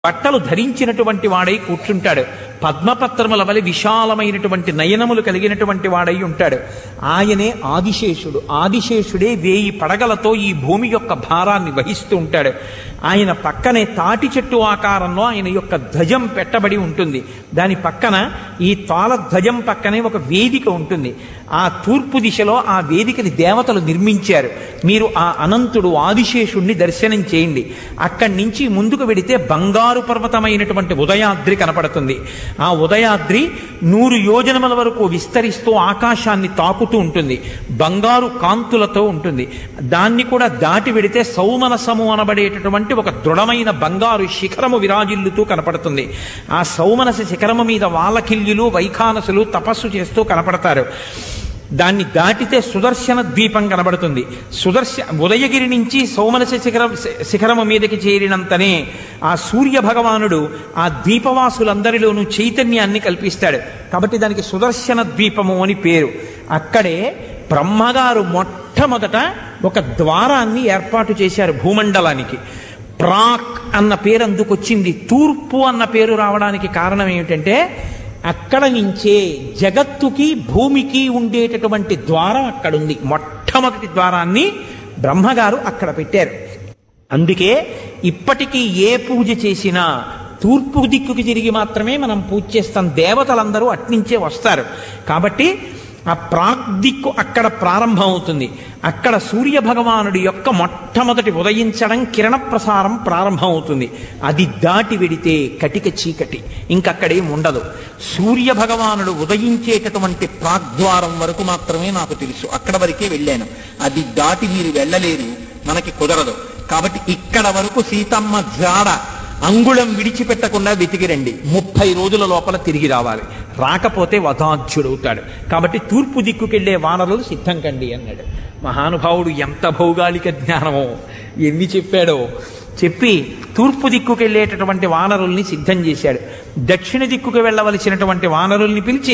బట్టలు ధరించినటువంటి వాడై కూర్చుంటాడు పద్మపత్రముల వలె విశాలమైనటువంటి నయనములు కలిగినటువంటి వాడై ఉంటాడు ఆయనే ఆదిశేషుడు ఆదిశేషుడే వేయి పడగలతో ఈ భూమి యొక్క భారాన్ని వహిస్తూ ఉంటాడు ఆయన పక్కనే తాటి చెట్టు ఆకారంలో ఆయన యొక్క ధ్వజం పెట్టబడి ఉంటుంది దాని పక్కన ఈ తాళ ధ్వజం పక్కనే ఒక వేదిక ఉంటుంది ఆ తూర్పు దిశలో ఆ వేదికని దేవతలు నిర్మించారు మీరు ఆ అనంతుడు ఆదిశేషుణ్ణి దర్శనం చేయండి అక్కడి నుంచి ముందుకు వెడితే బంగారు పర్వతమైనటువంటి ఉదయాద్రి కనపడుతుంది ఆ ఉదయాద్రి నూరు యోజనముల వరకు విస్తరిస్తూ ఆకాశాన్ని తాకుతూ ఉంటుంది బంగారు కాంతులతో ఉంటుంది దాన్ని కూడా దాటి వెడితే సౌమనసము అనబడేటటువంటి ఒక దృఢమైన బంగారు శిఖరము విరాజిల్లుతూ కనపడుతుంది ఆ సౌమనస శిఖరము మీద వాలకిల్యులు వైఖానసులు తపస్సు చేస్తూ కనపడతారు దాన్ని దాటితే సుదర్శన ద్వీపం కనబడుతుంది సుదర్శ ఉదయగిరి నుంచి సోమనస శిఖరం శిఖరము మీదకి చేరినంతనే ఆ సూర్య భగవానుడు ఆ ద్వీపవాసులందరిలోనూ చైతన్యాన్ని కల్పిస్తాడు కాబట్టి దానికి సుదర్శన ద్వీపము అని పేరు అక్కడే బ్రహ్మగారు మొట్టమొదట ఒక ద్వారాన్ని ఏర్పాటు చేశారు భూమండలానికి ప్రాక్ అన్న పేరు అందుకొచ్చింది తూర్పు అన్న పేరు రావడానికి కారణం ఏమిటంటే అక్కడ నుంచే జగత్తుకి భూమికి ఉండేటటువంటి ద్వారం అక్కడుంది మొట్టమొదటి ద్వారాన్ని బ్రహ్మగారు అక్కడ పెట్టారు అందుకే ఇప్పటికీ ఏ పూజ చేసినా తూర్పు దిక్కుకి తిరిగి మాత్రమే మనం పూజ చేస్తాం దేవతలందరూ అట్నుంచే వస్తారు కాబట్టి ఆ ప్రాక్ దిక్కు అక్కడ ప్రారంభమవుతుంది అక్కడ సూర్య భగవానుడి యొక్క మొట్టమొదటి ఉదయించడం కిరణ ప్రసారం ప్రారంభమవుతుంది అది దాటి వెడితే కటిక చీకటి ఇంకక్కడేం ఉండదు సూర్య భగవానుడు ఉదయించేటటువంటి ప్రాగ్ద్వారం వరకు మాత్రమే నాకు తెలుసు అక్కడ వరకే వెళ్ళాను అది దాటి మీరు వెళ్ళలేరు మనకి కుదరదు కాబట్టి ఇక్కడ వరకు సీతమ్మ జాడ అంగుళం విడిచిపెట్టకుండా వెతికిరండి ముప్పై రోజుల లోపల తిరిగి రావాలి రాకపోతే వధాధ్యుడవుతాడు కాబట్టి తూర్పు దిక్కుకెళ్లే వానరులు సిద్ధం కండి అన్నాడు మహానుభావుడు ఎంత భౌగోళిక జ్ఞానమో ఎన్ని చెప్పాడో చెప్పి తూర్పు దిక్కుకెళ్ళేటటువంటి వానరుల్ని సిద్ధం చేశాడు దక్షిణ దిక్కుకు వెళ్ళవలసినటువంటి వానరుల్ని పిలిచి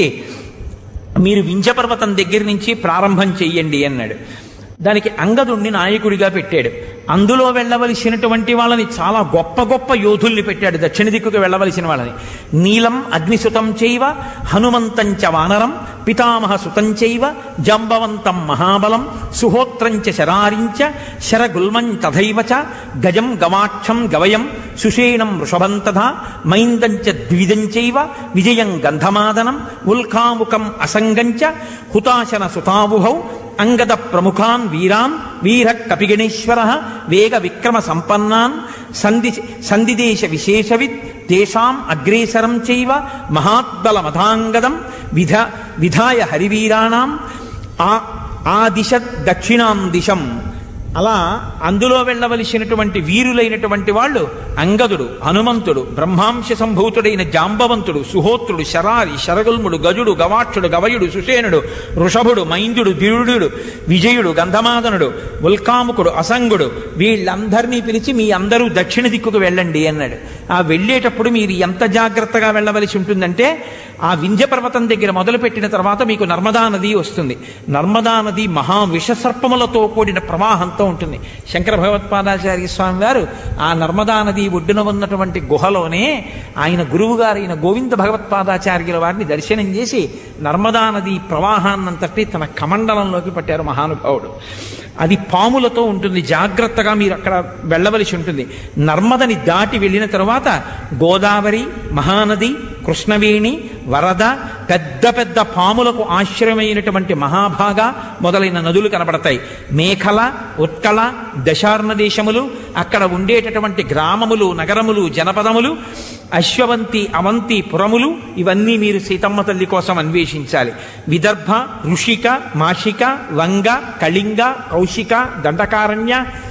మీరు వింజపర్వతం దగ్గర నుంచి ప్రారంభం చెయ్యండి అన్నాడు దానికి అంగదుణ్ణి నాయకుడిగా పెట్టాడు అందులో వెళ్ళవలసినటువంటి వాళ్ళని చాలా గొప్ప గొప్ప యోధుల్ని పెట్టాడు దక్షిణ దిక్కుకు వెళ్ళవలసిన వాళ్ళని నీలం అగ్నిసుతం చైవ హనుమంతంచ వానరం పితామహ సుతం చైవ జంబవంతం మహాబలం సుహోత్రంచ శరారించ శరగుల్మం తథైవ చ గజం గవాక్షం గవయం సుషేణం వృషభం తథా మైందంచ ద్విధం చైవ విజయం గంధమాదనం ఉల్కాముఖం అసంగంచ హుతాశన సుతావుభౌ అంగద ప్రముఖాన్ వీరాన్ వీర కపిగణేశ్వర వేగ విక్రమ సంపన్నాన్ సంధి సంధిదేశ విశేషవిత్ తేషాం అగ్రేసరం చైవ మహాత్బల మధాంగదం విధ విధాయ హరివీరాణం ఆ ఆ దిశ దక్షిణాం దిశం అలా అందులో వెళ్ళవలసినటువంటి వీరులైనటువంటి వాళ్ళు అంగదుడు హనుమంతుడు బ్రహ్మాంశ సంభూతుడైన జాంబవంతుడు సుహోత్రుడు శరారి శరగుల్ముడు గజుడు గవాక్షుడు గవయుడు సుషేనుడు వృషభుడు మైందుడు దిరుడు విజయుడు గంధమాదనుడు ఉల్కాముకుడు అసంగుడు వీళ్ళందరినీ పిలిచి మీ అందరూ దక్షిణ దిక్కుకు వెళ్ళండి అన్నాడు ఆ వెళ్ళేటప్పుడు మీరు ఎంత జాగ్రత్తగా వెళ్ళవలసి ఉంటుందంటే ఆ వింధ్య పర్వతం దగ్గర మొదలుపెట్టిన తర్వాత మీకు నర్మదా నది వస్తుంది నర్మదా నది మహా విషసర్పములతో కూడిన ప్రవాహంతో ఉంటుంది శంకర భగవత్పాదాచార్య స్వామి వారు ఆ నర్మదా నది ఒడ్డున ఉన్నటువంటి గుహలోనే ఆయన గురువు గారైన గోవింద భగవత్పాదాచార్యుల వారిని దర్శనం చేసి నర్మదా నది ప్రవాహాన్నంతటి తన కమండలంలోకి పట్టారు మహానుభావుడు అది పాములతో ఉంటుంది జాగ్రత్తగా మీరు అక్కడ వెళ్ళవలసి ఉంటుంది నర్మదని దాటి వెళ్ళిన తరువాత గోదావరి మహానది కృష్ణవేణి వరద పెద్ద పెద్ద పాములకు ఆశ్రయమైనటువంటి మహాభాగ మొదలైన నదులు కనబడతాయి మేఖల ఉత్కల దశార్ణ దేశములు అక్కడ ఉండేటటువంటి గ్రామములు నగరములు జనపదములు అశ్వవంతి అవంతి పురములు ఇవన్నీ మీరు సీతమ్మ తల్లి కోసం అన్వేషించాలి విదర్భ ఋషిక మాషిక వంగ కళింగ కౌశిక దండకారణ్య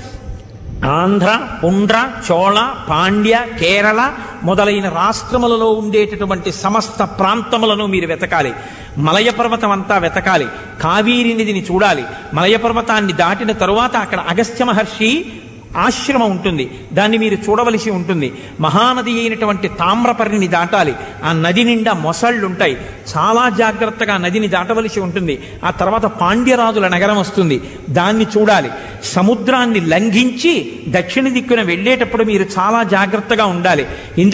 ఆంధ్ర పుండ్ర చోళ పాండ్య కేరళ మొదలైన రాష్ట్రములలో ఉండేటటువంటి సమస్త ప్రాంతములను మీరు వెతకాలి మలయ పర్వతం అంతా వెతకాలి కావేరి నదిని చూడాలి మలయ పర్వతాన్ని దాటిన తరువాత అక్కడ అగస్త్య మహర్షి ఆశ్రమం ఉంటుంది దాన్ని మీరు చూడవలసి ఉంటుంది మహానది అయినటువంటి తామ్రపరిని దాటాలి ఆ నది నిండా మొసళ్ళుంటాయి చాలా జాగ్రత్తగా నదిని దాటవలసి ఉంటుంది ఆ తర్వాత పాండ్యరాజుల నగరం వస్తుంది దాన్ని చూడాలి సముద్రాన్ని లంఘించి దక్షిణ దిక్కున వెళ్ళేటప్పుడు మీరు చాలా జాగ్రత్తగా ఉండాలి